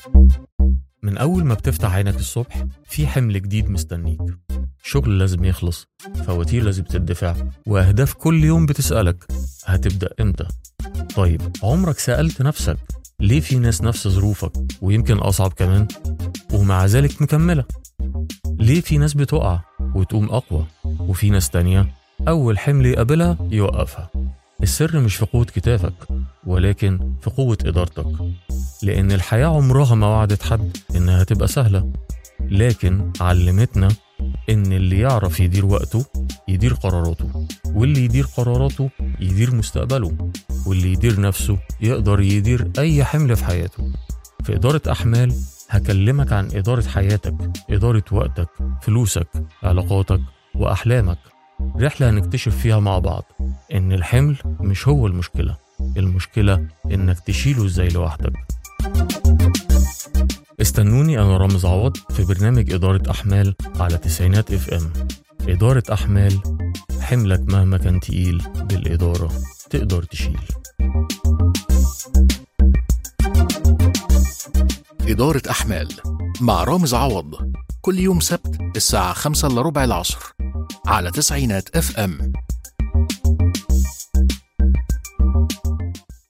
من أول ما بتفتح عينك الصبح في حمل جديد مستنيك شغل لازم يخلص فواتير لازم تدفع وأهداف كل يوم بتسألك هتبدأ إمتى طيب عمرك سألت نفسك ليه في ناس نفس ظروفك ويمكن أصعب كمان ومع ذلك مكملة ليه في ناس بتقع وتقوم أقوى وفي ناس تانية أول حمل يقابلها يوقفها السر مش في قوة كتافك ولكن في قوة إدارتك لأن الحياة عمرها ما وعدت حد إنها تبقى سهلة لكن علمتنا إن اللي يعرف يدير وقته يدير قراراته واللي يدير قراراته يدير مستقبله واللي يدير نفسه يقدر يدير أي حمل في حياته في إدارة أحمال هكلمك عن إدارة حياتك إدارة وقتك فلوسك علاقاتك وأحلامك رحلة هنكتشف فيها مع بعض إن الحمل مش هو المشكلة المشكلة إنك تشيله إزاي لوحدك استنوني أنا رامز عوض في برنامج إدارة أحمال على تسعينات اف ام إدارة أحمال حملك مهما كان تقيل بالإدارة تقدر تشيل إدارة أحمال مع رامز عوض كل يوم سبت الساعة خمسة إلا ربع العصر على تسعينات اف ام